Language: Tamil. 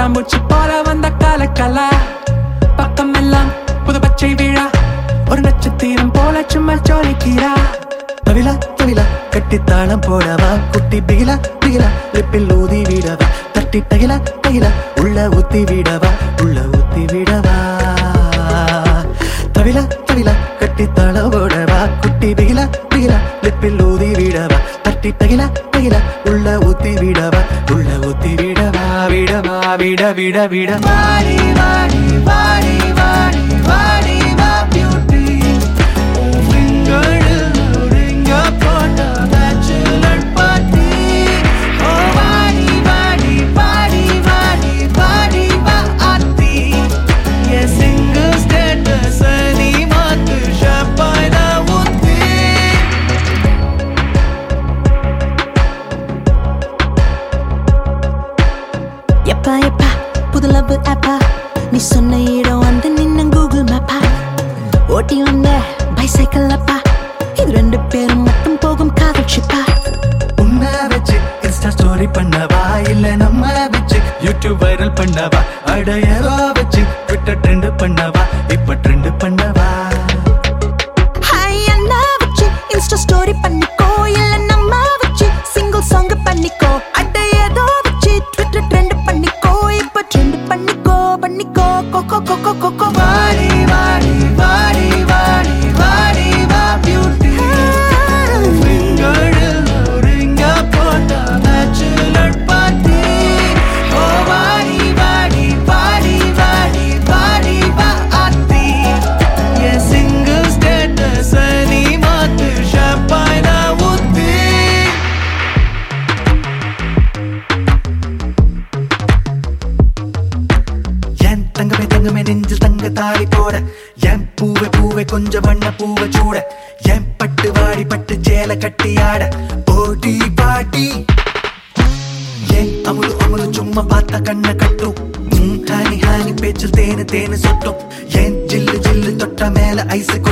பட்டாம்பூச்சி போல வந்த காலக்கலா பக்கம் எல்லாம் புது பச்சை விழா ஒரு நட்சத்திரம் போல சும்மா ஜோலிக்கிறா தவிலா தவிலா கட்டி தாளம் போடவா குட்டி பிகிலா பிகிலா லிப்பில் ஊதி விடவா தட்டி தகிலா தகிலா உள்ள ஊத்தி விடவா உள்ள ஊத்தி விடவா தவிலா தவிலா கட்டி தாளம் போடவா குட்டி பிகிலா பிகிலா லிப்பில் ஊதி விடவா தட்டி தகிலா தகிலா உள்ள ஊத்தி விடவா உள்ள ஊத்தி விடவா விடவா விட விட விட வாடி வாடி வாடி வாடி வாடி வா பியூட்டி உங்களில் ஒருங்க போட்ட bachelor party. ஓ வாடி, வாடி, வாடி, வாடி, வாடி வா ஆத்தி. என் single status அ நீ மாத்து, champagne அ ஊத்து. எப்பா எப்பா புது லவ் ஆப்பா நீ சொன்ன இடம் வந்து நின்ன கூகுள் மேப்பா ஓட்டி வந்த பைசைக்கிள் அப்பா இது ரெண்டு பேரும் மட்டும் போகும் காதல் ஷிப்பா உன்னை வச்சு இன்ஸ்டா ஸ்டோரி பண்ணவா இல்ல நம்ம வச்சு யூடியூப் வைரல் பண்ணவா அடையவா வச்சு ட்விட்டர் ட்ரெண்ட் பண்ணவா இப்ப ட்ரெண்ட் பண்ணவா ஹாய் அண்ணா வச்சு இன்ஸ்டா ஸ்டோரி பண்ணிக்கோ இல்ல நம்ம வச்சு சிங்கிள் சாங் பண்ணிக்கோ அட ஏதோ வச்சு ட்விட்டர் ட்ரெண்ட் பண்ணிக்கோ இப்ப ட்ரெண்ட் பண்ணிக்கோ பண்ணிக்கோ கொக்கோ கொக்கோ கொக்கோ வாடி வாடி வாடி வாடி வாடி வா பியூட்டி உங்களில் ஒருங்க போட்ட bachelor party. ஓ வாடி வாடி வாடி வாடி வாடி வா ஆத்தி. என் single status அ நீ மாத்து, champagne அ ஊத்து. என் தங்கமே தங்கமே நெஞ்சில் தங்க தாலி போட என் பூவை பூவை கொஞ்சம் வண்ண பூவை சூட என் பட்டு வாடி பட்டு சேலை கட்டி ஆட போடி பாடி ஏன் அமுலு அமுலு சும்மா பார்த்தா கண்ணை கட்டும் ம், ஹானி ஹானி பேச்சில் தேனு தேனு சொட்டும் ஏன் ஜில்லு ஜில்லு தொட்டா மேல ஐஸ்